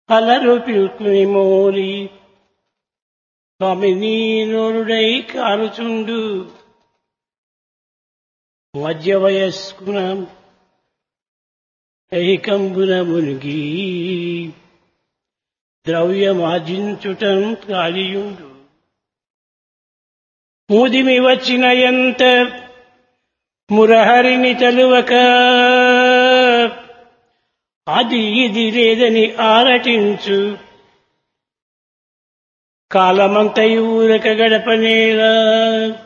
అలరు పిల్కుని మోరి స్వామి నీరుడై కారుచుండు మధ్య వయస్కున ఐకంబున మునిగి ద్రవ్యమార్జించుటం కాలియుండు ముదిమి వచ్చిన ఎంత మురహరిని తలువక అది ఇది లేదని ఆరటించు కాలమంతయు ఊరక గడపనేలా